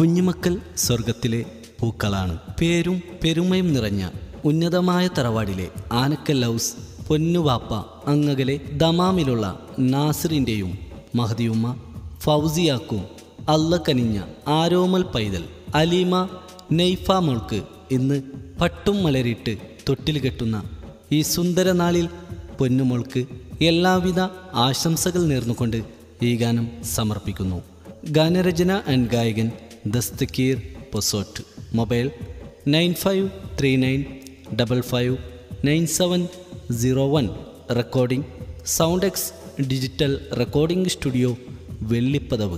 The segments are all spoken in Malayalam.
കുഞ്ഞുമക്കൾ സ്വർഗത്തിലെ പൂക്കളാണ് പേരും പെരുമയും നിറഞ്ഞ ഉന്നതമായ തറവാടിലെ ആനക്കൽ ഹൗസ് പൊന്നുവാപ്പ അങ്ങകലെ ദമാമിലുള്ള നാസിറിൻ്റെയും മഹദിയുമ്മ ഫൗസിയാക്കും അല്ല കനിഞ്ഞ ആരോമൽ പൈതൽ അലീമ നെയ്ഫ മോൾക്ക് ഇന്ന് പട്ടും മലരിട്ട് തൊട്ടിൽ കെട്ടുന്ന ഈ സുന്ദര നാളിൽ പൊന്നുമോൾക്ക് എല്ലാവിധ ആശംസകൾ നേർന്നുകൊണ്ട് ഈ ഗാനം സമർപ്പിക്കുന്നു ഗാനരചന ആൻഡ് ഗായകൻ ദസ്തക്കീർ പൊസോട്ട് mobile nine five three nine double five nine seven zero one recording sound X digital recording studio വെള്ളിപ്പതവ്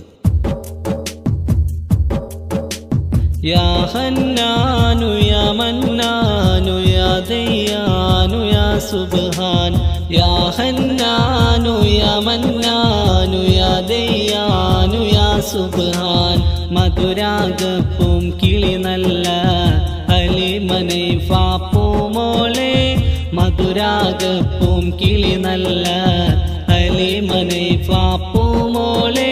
يا حنان يا منان يا ديان يا سبحان يا حنان يا منان يا ദയ്യാൻ يا സുബ്ഹാൻ മധുരാഗപ്പും കിളി നല്ല അലിമനെ ഫാപ്പുമോളെ മധുരാഗപ്പും കിളി നല്ല അലിമനെ ഫാപ്പുമോളെ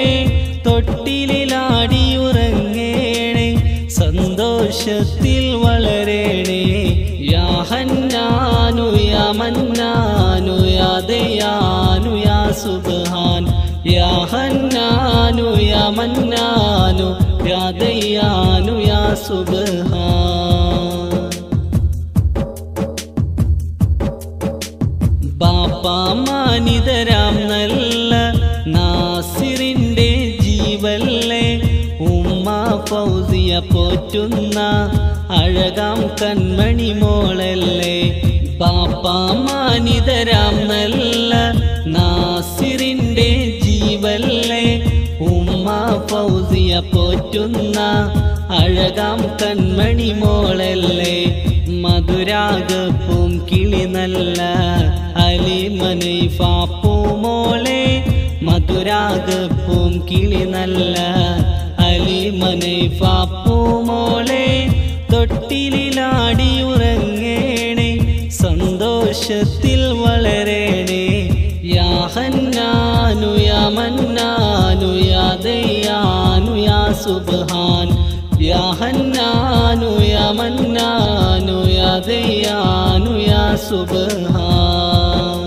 തൊട്ടിലാടിയുറങ്ങേണേ സന്തോഷത്തിൽ വളരേണേ യാ ഹന്നാനു യാ മന്നാനു യാ ദയാനു യാ സുബ്ഹാൻ യാ ഹന്നാനു യാ മന്നാനു യാ ദയാനു യാ സുബ്ഹാൻ ബാപ്പ മാനിതരാം നല്ല നാസിറിന്റെ ജീവല്ലേ ഉമ്മ ഫൗസിയ പോറ്റുന്ന അഴകാം കൺമണി മോളല്ലേ ബാപ്പ മാനിതരാം നല്ല നാസിറിന്റെ ജീവല്ലേ ഉമ്മ ഫൗസിയ പോറ്റുന്ന അഴകാം കൺമണി മോളല്ലേ മധുരാഗപ്പും കിളി നല്ല അലിമനൈ ഫാപ്പുമോളെ മധുരാഗപ്പും കിളി നല്ല അലിമനൈ ഫാപ്പുമോളെ തൊട്ടിലാടിയുറങ്ങേണേ സന്തോഷത്തിൽ വളരേണേ യാ ഹന്നാനു യാ മന്നാനു യാ ദയ്യാനു യാ സുബ്ഹാൻ യാ ഹന്നാനു യാ മന്നാനു യാ ദയ്യാനു യാ സുബ്ഹാൻ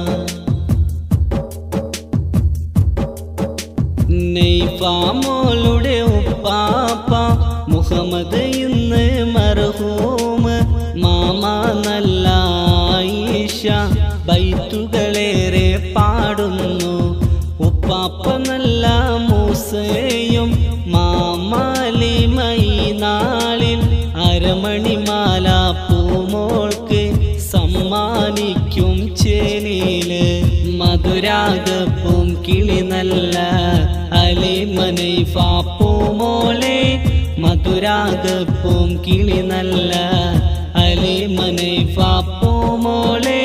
നെയ്ഫാമോളുടെ ഉപ്പാപ്പ മുഹമ്മദ് ഇന്ന് മർഹൂമ് മാമ നല്ല ആയിഷ ബൈത്തുകളേറെ പാടുന്നു ഉപ്പാപ്പ നല്ല മൂസയും മാമാലിമൈ നാളിൽ അരമണിമാല പൂമോൾക്ക് സമ്മാനിക്കും ചേലില് മധുരാഗപ്പും കിളി നല്ല അലിമനൈ ഫാപ്പുമോളെ മധുരാഗപ്പും കിളി നല്ല അലിമനൈ ഫാപ്പുമോളെ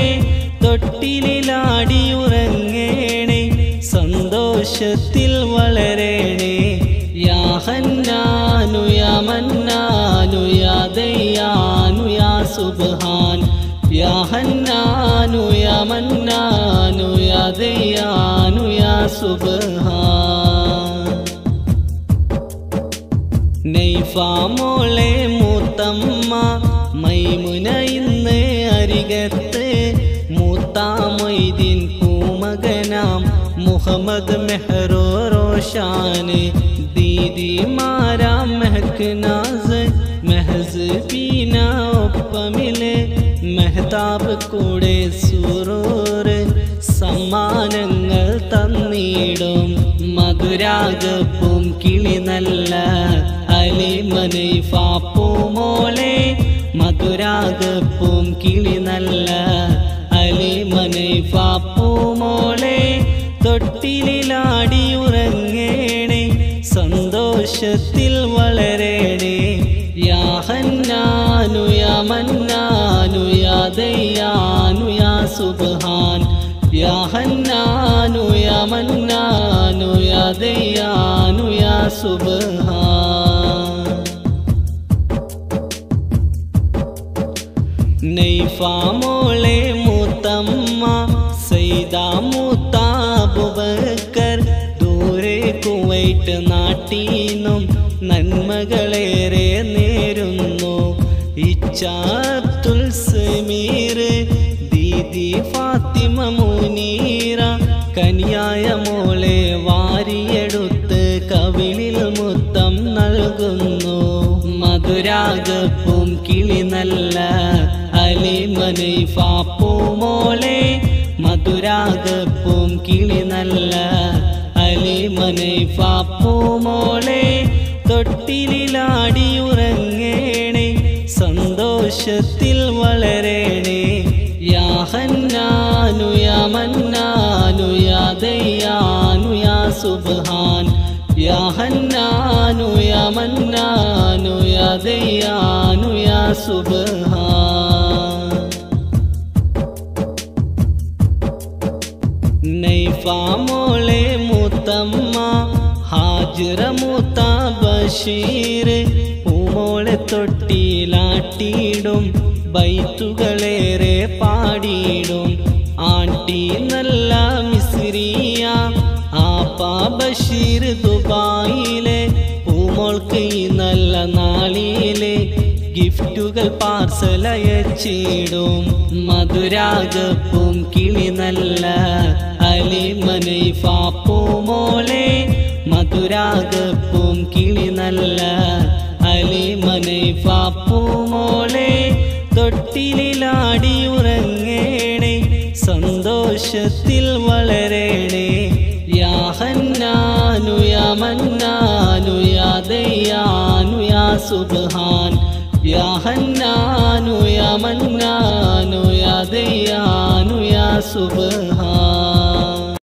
തൊട്ടിലാടിയുറങ്ങേണേ സന്തോഷത്തിൽ വളരേണേ യാ ഹന്നാനു യാ മന്നാനു യാ ദയ്യാനു യാ സുബ്ഹാൻ യാ ഹന്നാനു യാ മന്നാനു യാ ദയ്യാനു യാ സുബ്ഹാൻ നെയ്ഫാമോളെ മൂത്തമ്മ മൈമുന ഇന്ന് അരികത്ത് മൂത്താമൊയ്തീൻ പൂമകനാം മുഹമ്മദ് മെഹറോ റോഷാന് ദീദിമാരാം മെഹക്നാസ് മെഹസ് പീന ഒപ്പമില് മെഹതാബ് കൂടെ സൂറൂറ് സമ്മാനങ്ങൾ തന്നിടും മധുരാഗപ്പും കിളി നല്ല അലിമനൈ ഫാപ്പുമോളെ മധുരാഗപ്പും കിളി നല്ല അലിമനൈ ഫാപ്പുമോളെ തൊട്ടിലാടിയുറങ്ങേണേ സന്തോഷത്തിൽ വളരേണേ യാ ഹന്നാനു യാ മന്നാനു യാ ദയ്യാനു യാ സുബ്ഹാൻ യാ ഹന്നാനു യാ മന്നാനു യാ ദയ്യാനു യാ സുബ്ഹാൻ നെയ്ഫാമോളെ മൂത്തമ്മ സൈദ മൂത്താബുബക്കർ ദൂരെ കുവൈറ്റ് നാട്ടീന്നും നല്ല നന്മകളേറെ നേരുന്നു ഇച്ചാത്തുൽ സമീർ ദീദി ഫാത്തിമ മുനീറ കനിയായ മോളെ വാരിയെടുത്ത് കവിളിൽ മുത്തം നൽകുന്നു മധുരാഗപ്പും കിളി നല്ല അലിമനൈ ഫാപ്പു മോളെ മധുരാഗപ്പും കിളി നല്ല അലിമനൈ ഫാപ്പു മോളെ തൊട്ടിലാടി ഉറങ്ങേണേ സന്തോഷത്തിൽ വളരണേ യാ ഹന്നാനു യാ മന്നാനു യാ ദയ്യാനു യാ സുബ്ഹാൻ യാ ഹന്നാനു യാ മന്നാനു യാ ദയ്യാനു യാ സുബ്ഹാൻ നൈഫാമോളെ മുത്തമ്മ ഹാജിറ മൂത്ത ബഷീർ പൂമോളെ തൊട്ടിലാട്ടിയിടും ബൈത്തുകളേറെ പാടിയിടും ആണ്ടി നല്ല മിസ്രിയ ആപ്പാ ബഷീർ ദുബായിലെ പൂമോൾക്ക് ഈ നല്ല നാളിലെ ഗിഫ്റ്റുകൾ പാർസൽ അയച്ചിടും മധുരാഗപ്പും കിളി നല്ല അലിമനൈ ഫാപ്പു മോളെ മധുരാഗപ്പും കിളി നല്ല അലിമനൈ ഫാപ്പു മോളെ തൊട്ടിലാടി ഉറങ്ങേണേ സന്തോഷത്തിൽ വളരണേ യാ ഹന്നാനു യാ മന്നാനു യാ ദയ്യാനു യാ സുബ്ഹാൻ യാ ഹന്നാനു യാ മന്നാനു യാ ദയ്യാനു യാ സുബ്ഹാൻ